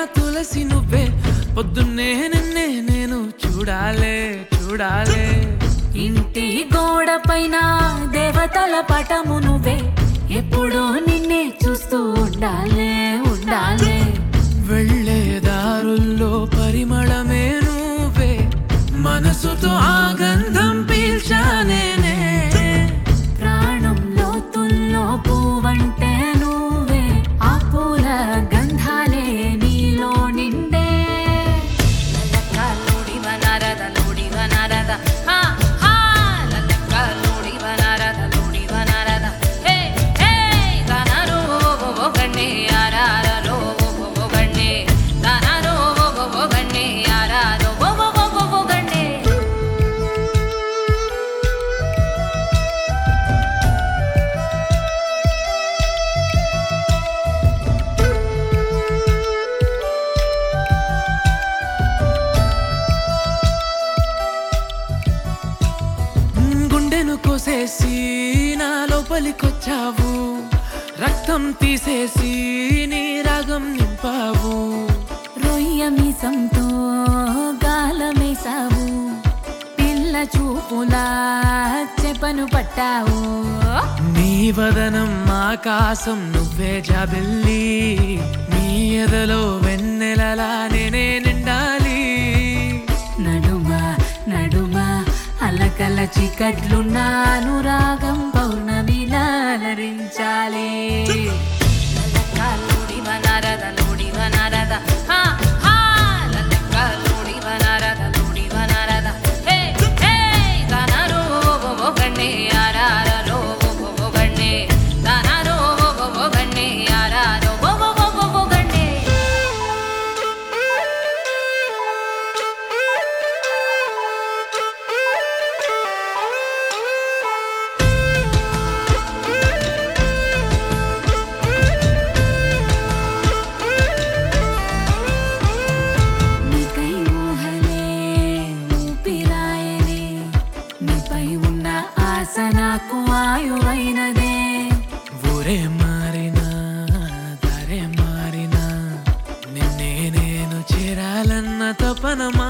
తులసి నువ్వే పొద్దున్నే నిన్నే నేను చూడాలే చూడాలే ఇంటి గోడ పైన దేవతల పటము నువ్వే ఎప్పుడూ నిన్నే చూస్తూ ఉండాలే ఉండాలే వెళ్ళే దారుల్లో పరిమళమే నువ్వే మనసుతో ఆ గంధం పీల్చానేనే ప్రాణం లోతుల్లో పువ్వంటే నువ్వే ఆ పూల గంధాలే నీలో నిండే లలక్క లోడివ నారద లోడివ నారద హా హా లలక్క లోడివ నారద లోడివ నారద హే హే గనరో ఓ గణే యారారో ఓ గణే గనరో ఓ గణే యారారో ఓ ఓ గణే మ్, గుండెను కోసేసి నా లోపలికొచ్చావు రక్తం తీసేసి నీ రాగం నింపావు రొయ్య మీసంతో గాలమేసావు పిల్ల చూపులా చెపను పట్టావు నీ వదనం ఆకాశం నువ్వే జాబిల్లి నీ ఎదలో వెన్నెలలా నేనే నిండాలి నడుమ నడుమ అలకల చికట్లున్నాను రాగం పౌర్ణమిలా అలరించాలి లలక లోడివ నారద లోడివ నారద హా హా లలక లోడివ నారద లోడివ నారద హే హే గనరో ఓ గణే యారారో ఓ గణే గనరో ఓ గణే యారారో ఓ గణే నీకై ఊహలే ఊపిరాయనే నీపై ఉన్న ఆశ నాకు ఆయువైనదే ఊరే మారినా దారే మారినా నిన్నే నేను చేరాలన్న తపన